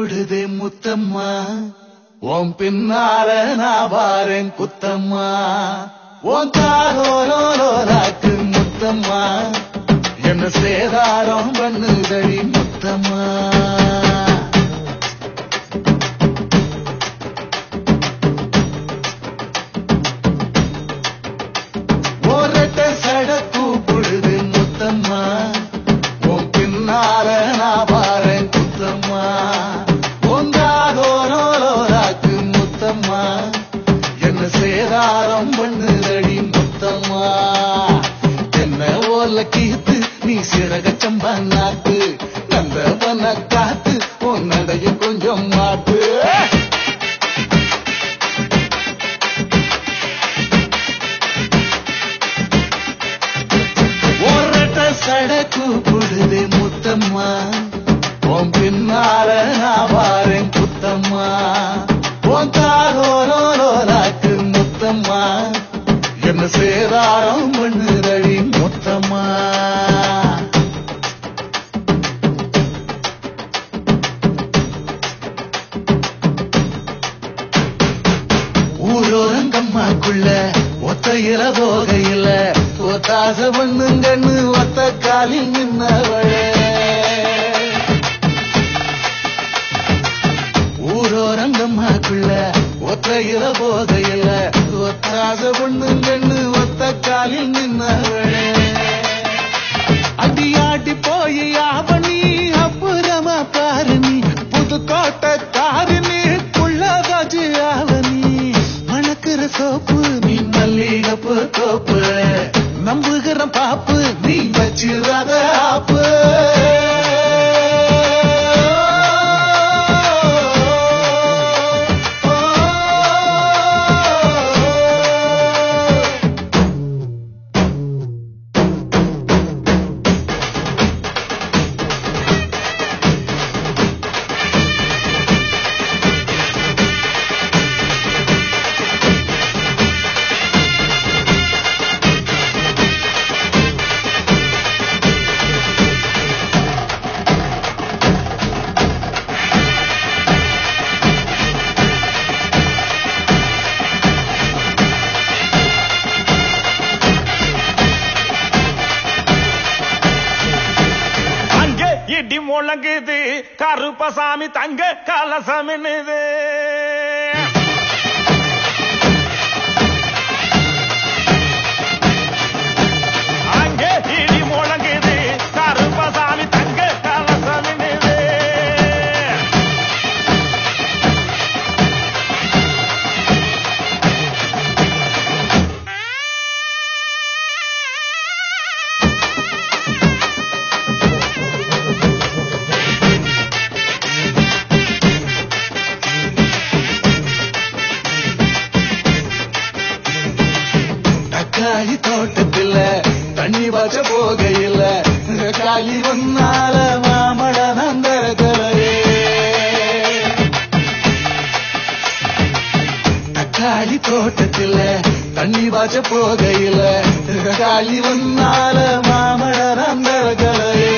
கூப்பிடுதே முத்தம்மா உன் பின்னால நான் வாரேன் குத்தம்மா உன் காரோரோராக்கு முத்தம்மா என்ன சேதாரம் பண்ணுதடி முத்தம்மா ஓரட்ட சட கூப்பிடுது முத்தம்மா உன் பின்னால நான் வாரேன் குத்தம்மா உங்காதோரோராக்கு முத்தம்மா என்ன சேதாரம் பண்ணுதடி முத்தம்மா என்ன ஓல கீத்து நீ சிறக சம்பன்னாக்கு நந்தவன காத்து உன் நடைய கொஞ்சம் மாட்டு ஒரட்ட சடக்கு புடுது முத்தம்மா உன் பின்னால நான் வாரேன் குத்தம்மா உன் காரோரோராக்கு முத்தம்மா என்ன சேதாரம் பண்ணுதடி முத்தம்மா ஊரோரங்கம்மாக்குள்ள ஒத்தையில போகையில ஒத்தாச பண்ணுங்கன்னு ஒத்த காலில் நின்னவளே ஊரோரங்கம்மாக்குள்ள ஒத்தையில போகையில ஒத்தாச பண்ணுங்கன்னு ஒத்த காலில் நின்னவளே அடியாடி போய் ஆவணி அப்புறமா பாரு நீ புதுக்கோட்டை காரு நீ புள்ளதாச்சு ஆவணி மணக்கிற சோப்பு நீ மல்லிகப்பு தோப்பு நம்புகிற பாப்பு நீ வச்சிடாத ஆப்பு அங்கே இடி முழங்குது கருப்பசாமி தங்க கலசமின்னுது அங்கே இடி முழங்குது கருப்பசாமி தங்க கலசமின்னுது தக்காளி தோட்டத்துல தண்ணி வச்ச போகையில காலி ஒன்னால மாமழ நந்தரகலையே தக்காளி தோட்டத்துல தண்ணி வச்ச போகையில காலி ஒன்னால மாமழ நந்தரகலையே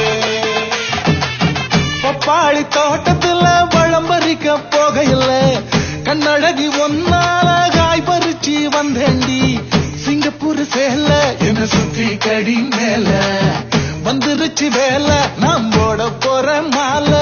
பப்பாளி தோட்டத்துல பழம் பறிக்க போகையில கண்ணழகி ஒன்னால காய் பறிச்சு வந்தேண்டி சிங்கப்பூர் சேல என்ன சுத்தி கடி மேல வந்துருச்சு வேலை நாம் போட போற மாலை